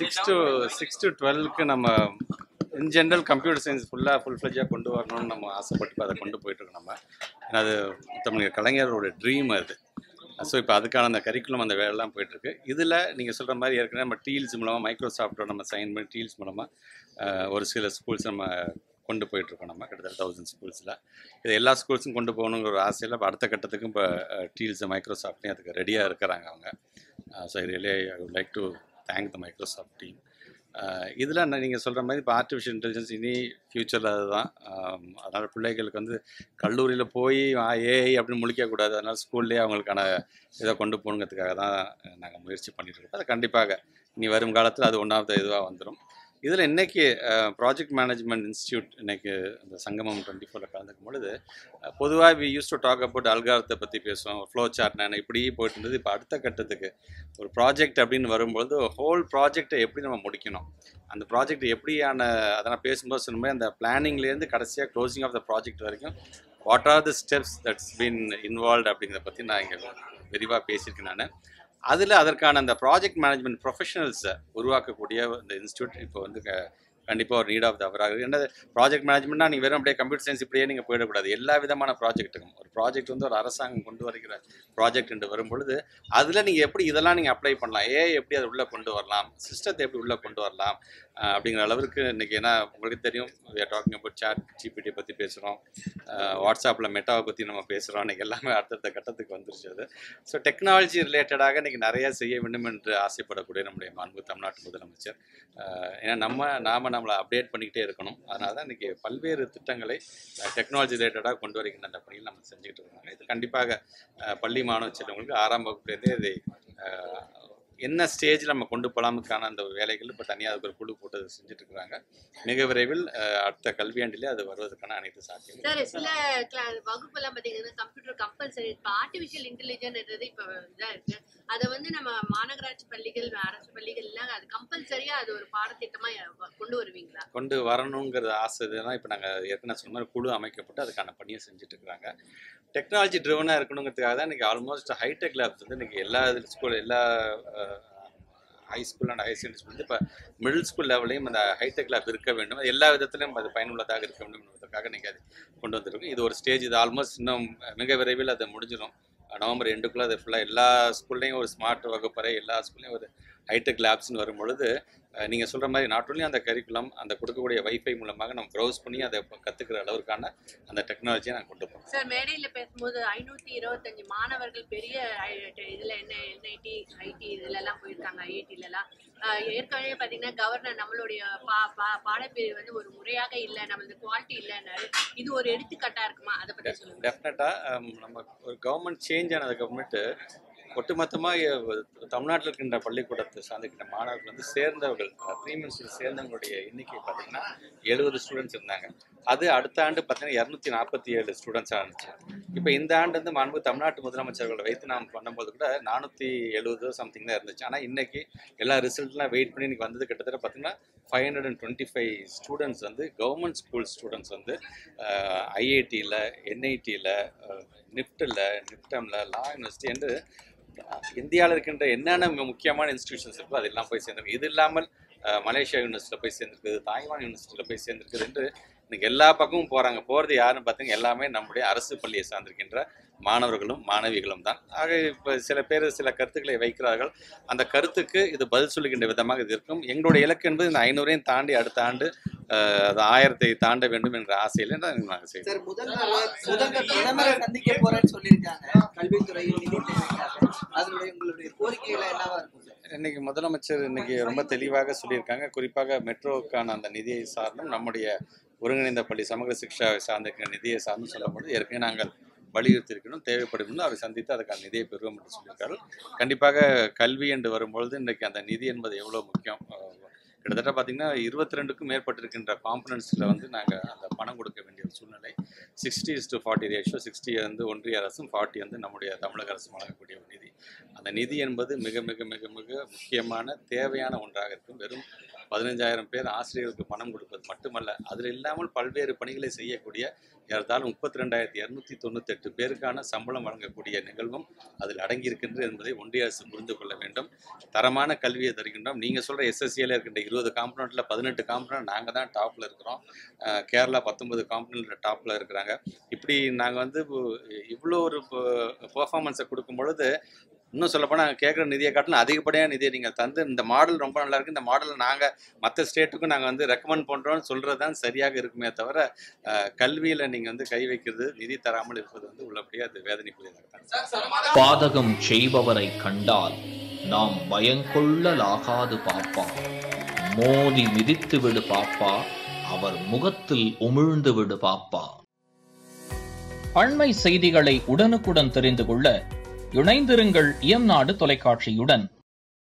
six to six to டுவெல்க்கு நம்ம in general computer science ஃபுல்லாக ஃபுல் ஃப்ளெஜாக கொண்டு வரணும்னு நம்ம ஆசைப்பட்டு அதை கொண்டு போயிட்டுருக்கோம் நம்ம ஏன்னா அது தமிழ் கலைஞரோட ட்ரீம் அது ஸோ இப்போ அதுக்கான அந்த கரிக்குலம் அந்த வேலைலாம் போயிட்டுருக்கு இதில் நீங்கள் சொல்கிற மாதிரி ஏற்கனவே நம்ம டீல்ஸ் மூலமாக மைக்ரோசாஃப்டோட நம்ம சைன் பண்ணி டீல்ஸ் மூலமாக ஒரு சில ஸ்கூல்ஸ் நம்ம கொண்டு போயிட்டுருக்கோம் நம்ம கிட்டத்தட்ட தௌசண்ட் ஸ்கூல்ஸில் இது எல்லா ஸ்கூல்ஸும் கொண்டு போகணுங்கிற ஒரு ஆசையில் இப்போ அடுத்த கட்டத்துக்கும் இப்போ டீல்ஸ் மைக்ரோசாஃப்ட்லேயும் அதுக்கு ரெடியாக இருக்கிறாங்க அவங்க so really I would like to thank the Microsoft team இதில் நீங்கள் சொல்கிற மாதிரி இப்போ ஆர்டிஃபிஷியல் இன்டெலிஜென்ஸ் இனி ஃப்யூச்சரில் அதுதான் அதனால் பிள்ளைகளுக்கு வந்து கல்லூரியில் போய் ஏஐ அப்படின்னு முழிக்கக்கூடாது அதனால் ஸ்கூல்லேயே அவங்களுக்கான இதை கொண்டு போகணுங்கிறதுக்காக தான் நாங்கள் முயற்சி பண்ணிட்டு இருக்கோம் அது கண்டிப்பாக இனி வரும் காலத்தில் அது ஒன் ஆஃப் த இதுவாக வந்துடும் இதில் இன்னைக்கு ப்ராஜெக்ட் மேனேஜ்மெண்ட் இன்ஸ்டியூட் இன்னைக்கு இந்த சங்கமம் டுவெண்ட்டி ஃபோரில் கலந்துக்கும் பொழுது பொதுவாக we used to talk about அல்காரத்தை பற்றி பேசுவோம் ஃப்ளோ சார்ட் நான் இப்படி போயிட்டு இருந்தது இப்போ அடுத்த கட்டத்துக்கு ஒரு ப்ராஜெக்ட் அப்படின்னு வரும்பொழுது ஹோல் ப்ராஜெக்டை எப்படி நம்ம முடிக்கணும் அந்த ப்ராஜெக்ட் எப்படியான அதை நான் பேசும்போது சொன்ன மாதிரி அந்த பிளானிங்லேருந்து கடைசியாக க்ளோசிங் ஆஃப் த ப்ராஜெக்ட் வரைக்கும் what are the steps that's been involve அப்படிங்கிறத பற்றி நான் இங்கே விரிவாக பேசியிருக்கேன் நான் அதில் அதற்கான அந்த ப்ராஜெக்ட் மேனேஜ்மெண்ட் ப்ரொஃபஷனல்ஸை உருவாக்கக்கூடிய இந்த இன்ஸ்டியூட் இப்போ வந்து கண்டிப்பாக ஒரு நீட் ஆஃப் த அவராக இருக்குது என்ன ப்ராஜெக்ட் மேனேஜ்மெண்ட்னா நீங்கள் வெறும் அப்படியே கம்ப்யூட்டர் சயின்ஸ் இப்படியே நீங்கள் போயிடக்கூடாது எல்லா விதமான ப்ராஜெக்ட்டுக்கும் ஒரு ப்ராஜெக்ட் வந்து ஒரு அரசாங்கம் கொண்டு வருகிற ப்ராஜெக்ட் என்று வரும்பொழுது அதில் நீங்கள் எப்படி இதெல்லாம் நீங்கள் அப்ளை பண்ணலாம் ஏ எப்படி அதை உள்ளே கொண்டு வரலாம் சிஸ்டத்தை எப்படி உள்ளே கொண்டு வரலாம் அப்படிங்கிற அளவிற்கு இன்றைக்கி ஏன்னா உங்களுக்கு தெரியும் we are talking about chat GPT பற்றி பேசுகிறோம் வாட்ஸ்அப்பில் மெட்டாவை பற்றி நம்ம பேசுகிறோம் இன்றைக்கி எல்லாமே அடுத்தடுத்த கட்டத்துக்கு வந்துருச்சு அது ஸோ டெக்னாலஜி ரிலேட்டடாக இன்றைக்கி நிறையா செய்ய வேண்டும் என்று ஆசைப்படக்கூடிய நம்முடைய மாண்பு தமிழ்நாட்டு முதலமைச்சர் ஏன்னா நம்ம நாம் நம்மளை அப்டேட் பண்ணிக்கிட்டே இருக்கணும் அதனால தான் இன்றைக்கி பல்வேறு திட்டங்களை டெக்னாலஜி ரிலேட்டடாக கொண்டு வருகின்ற அந்த பணியில் நம்ம செஞ்சுக்கிட்டு இருக்காங்க இது கண்டிப்பாக பள்ளி மாணவ செல்வங்களுக்கு ஆறாம் வகுப்புலேருந்தே இதை என்ன ஸ்டேஜில் நம்ம கொண்டு போகலாமுக்கான அந்த வேலைகள் இப்போ தனியாக அதுக்கு ஒரு குழு போட்டு அதை செஞ்சுட்டு இருக்கிறாங்க மிக விரைவில் அடுத்த கல்வியாண்டிலே அது வருவதற்கான அனைத்து சாத்தியம் சார் சில வகுப்பெல்லாம் பார்த்தீங்கன்னா கம்ப்யூட்டர் கம்பல்சரி இப்போ ஆர்டிஃபிஷியல் இன்டெலிஜென்ட்ன்றது இப்போ இதாக இருக்கு அதை வந்து நம்ம மாநகராட்சி பள்ளிகள் அரசு பள்ளிகள்லாம் அது கம்பல்சரியா அது ஒரு பாடத்திட்டமாக கொண்டு வருவீங்களா கொண்டு வரணுங்கிற ஆசை தான் இப்போ நாங்கள் ஏற்கனவே சொன்ன மாதிரி குழு அமைக்கப்பட்டு அதுக்கான பணியை செஞ்சுட்டு இருக்கிறாங்க டெக்னாலஜி ட்ரிவனாக இருக்கணுங்கிறதுக்காக தான் இன்றைக்கி ஆல்மோஸ்ட் ஹைடெக் லேப்ஸ் வந்து இன்றைக்கி எல்லா ஸ்கூல் எல்லா high school and higher secondary school இப்போ மிடில் ஸ்கூல் லெவலையும் அந்த ஹைடெக் லேப் இருக்க வேண்டும் எல்லா விதத்திலையும் அது பயனுள்ளதாக இருக்க வேண்டும் என்பதற்காக நீங்கள் அது கொண்டு வந்திருக்கோம் இது ஒரு ஸ்டேஜ் இது ஆல்மோஸ்ட் இன்னும் மிக விரைவில் அது முடிஞ்சிடும் நவம்பர் ரெண்டுக்குள்ளே அது ஃபுல்லாக எல்லா ஸ்கூல்லையும் ஒரு ஸ்மார்ட் வகுப்பறை எல்லா ஸ்கூல்லையும் ஒரு ஹைடெக் லேப்ஸ்னு வரும் பொழுது நீங்கள் சொல்கிற மாதிரி நாட் ஒன்லி அந்த கரிக்குலம் அந்த கொடுக்கக்கூடிய வைஃபை மூலமாக நம்ம ப்ரௌஸ் பண்ணி அதை கற்றுக்கிற அளவுக்கான அந்த டெக்னாலஜியை நான் கொண்டு போகிறோம் சார் மேடையில் பேசும்போது ஐநூற்றி இருபத்தஞ்சு மாணவர்கள் பெரிய இதில் என்ன என்ஐடி ஐடி இதுலலாம் போயிருக்காங்க ஐஐடிலலாம் ஏற்கனவே பார்த்தீங்கன்னா கவர்னர் நம்மளுடைய பா பா பாடப்பிரிவு வந்து ஒரு முறையாக இல்லை நம்மளது குவாலிட்டி இல்லைன்னாரு இது ஒரு எடுத்துக்காட்டாக இருக்குமா அதை பற்றி சொல்லுங்கள் டெஃபினட்டாக நம்ம ஒரு கவர்மெண்ட் சேஞ்ச் ஆனதுக்கப்புறமேட்டு ஒட்டுமொத்தமாக தமிழ்நாட்டில் இருக்கின்ற பள்ளிக்கூடத்தை சார்ந்திருக்கின்ற மாணவர்கள் வந்து சேர்ந்தவர்கள் த்ரீ மினிட்ஸில் சேர்ந்தவங்களுடைய எண்ணிக்கை பார்த்தீங்கன்னா எழுபது ஸ்டூடெண்ட்ஸ் இருந்தாங்க அது அடுத்த ஆண்டு பார்த்தீங்கன்னா இரநூத்தி நாற்பத்தி ஏழு ஸ்டூடெண்ட்ஸாக இருந்துச்சு இப்போ இந்த ஆண்டு வந்து மாண்பு தமிழ்நாட்டு முதலமைச்சர்களை வைத்து நாம் பண்ணும்போது கூட நானூற்றி எழுபது சம்திங் தான் இருந்துச்சு ஆனால் இன்னைக்கு எல்லா ரிசல்ட்லாம் வெயிட் பண்ணி இன்னைக்கு வந்தது கிட்டத்தட்ட பார்த்தீங்கன்னா five hundred and twenty five students வந்து கவர்மெண்ட் ஸ்கூல் ஸ்டூடெண்ட்ஸ் வந்து ஐஐடியில் என்ஐடியில் நிஃப்டில் நிப்டமில் லா யூனிவர்சிட்டி என்று இந்தியாவில் இருக்கின்ற என்னென்ன முக்கியமான இன்ஸ்டிடியூஷன்ஸ் இருக்கோ அதெல்லாம் போய் சேர்ந்துருக்கு இது இல்லாமல் மலேசியா யூனிவர்சிட்டியில் போய் சேர்ந்துருக்குது தாய்வான் யூனிவர்சிட்டியில் போய் சேர்ந்துருக்குது என்று இன்னைக்கு எல்லா பக்கமும் போகிறாங்க போகிறது யாருன்னு பார்த்தீங்கன்னா எல்லாமே நம்முடைய அரசு பள்ளியை சார்ந்திருக்கின்ற மாணவர்களும் மாணவிகளும் தான் ஆக இப்போ சில பேர் சில கருத்துக்களை வைக்கிறார்கள் அந்த கருத்துக்கு இது பதில் சொல்லுகின்ற விதமாக இது இருக்கும் எங்களுடைய இலக்கு என்பது இந்த ஐநூறையும் தாண்டி அடுத்த ஆண்டு அது ஆயிரத்தை தாண்ட வேண்டும் என்ற ஆசையில நாங்கள் செய்வோம் சார் முதல் நாள் முதல் பிரதமரை சந்திக்க போறேன்னு சொல்லியிருக்காங்க கல்வித்துறை நிதித்துறைக்காக அதனுடைய உங்களுடைய கோரிக்கைகள் என்னவா இருக்கும் சார் இன்னைக்கு முதலமைச்சர் இன்னைக்கு ரொம்ப தெளிவாக சொல்லியிருக்காங்க குறிப்பாக மெட்ரோக்கான அந்த நிதியை சார்ந்தும் நம்முடைய ஒருங்கிணைந்த பள்ளி சமூக சிக்ஷா சார்ந்திருக்கிற நிதியை சார்ந்து சொல்லும்போது ஏற்கனவே நாங்கள் வலியுறுத்தியிருக்கணும் தேவைப்படும் அவரை சந்தித்து அதுக்கான நிதியை பெறுவோம் என்று சொல்லியிருக்கார்கள் கண்டிப்பாக கல்வி என்று வரும்பொழுது இன்றைக்கு அந்த நிதி என்பது எவ்வளோ முக்கியம் கிட்டத்தட்ட பார்த்தீங்கன்னா இருபத்தி ரெண்டுக்கும் மேற்பட்டிருக்கின்ற காம்பனன்ஸில் வந்து நாங்கள் அந்த பணம் கொடுக்க வேண்டிய ஒரு சூழ்நிலை sixty is to forty ratio sixty வந்து ஒன்றிய அரசும் ஃபார்ட்டி வந்து நம்முடைய தமிழக அரசும் வழங்கக்கூடிய ஒரு நிதி அந்த நிதி என்பது மிக மிக மிக மிக முக்கியமான தேவையான ஒன்றாக இருக்கும் வெறும் பதினஞ்சாயிரம் பேர் ஆசிரியர்களுக்கு பணம் கொடுப்பது மட்டுமல்ல அதில் இல்லாமல் பல்வேறு பணிகளை செய்யக்கூடிய ஏறத்தாழ முப்பத்தி ரெண்டாயிரத்தி இரநூத்தி தொண்ணூத்தெட்டு பேருக்கான சம்பளம் வழங்கக்கூடிய நிகழ்வும் அதில் அடங்கியிருக்கின்றது என்பதை ஒன்றிய அரசு புரிந்து கொள்ள வேண்டும் தரமான கல்வியை தருகின்றோம் நீங்கள் சொல்கிற எஸ்எஸ்சியில் இருக்கின்ற இருபது காம்பனண்ட்டில் பதினெட்டு காம்பனண்ட் நாங்கள் தான் டாப்பில் இருக்கிறோம் அஹ் கேரளா பத்தொன்பது காம்பனண்ட் டாப்பில் இருக்கிறாங்க இப்படி நாங்கள் வந்து இவ்வளோ ஒரு பெர்ஃபார்மன்ஸை கொடுக்கும் பொழுது இன்னும் சொல்லப்போனால் நாங்கள் கேட்குற நிதியை காட்டிலும் அதிகப்படியான நிதியை நீங்கள் தந்து இந்த மாடல் ரொம்ப நல்லா இருக்கு இந்த மாடலை நாங்கள் மற்ற ஸ்டேட்டுக்கும் நாங்கள் வந்து ரெக்கமெண்ட் பண்ணுறோம்னு சொல்கிறது தான் சரியாக இருக்குமே தவிர கல்வியில் நீங்கள் வந்து கை வைக்கிறது நிதி தராமல் இருப்பது வந்து உள்ளபடியே அது வேதனைக்குரியதாக தான் பாதகம் செய்பவரை கண்டால் நாம் பயங்கொள்ளலாகாது பாப்பா மோதி மிதித்து விடு பாப்பா அவர் முகத்தில் உமிழ்ந்து விடு பாப்பா அண்மை செய்திகளை உடனுக்குடன் தெரிந்து கொள்ள இணைந்திருங்கள் இயம்நாடு தொலைக்காட்சியுடன்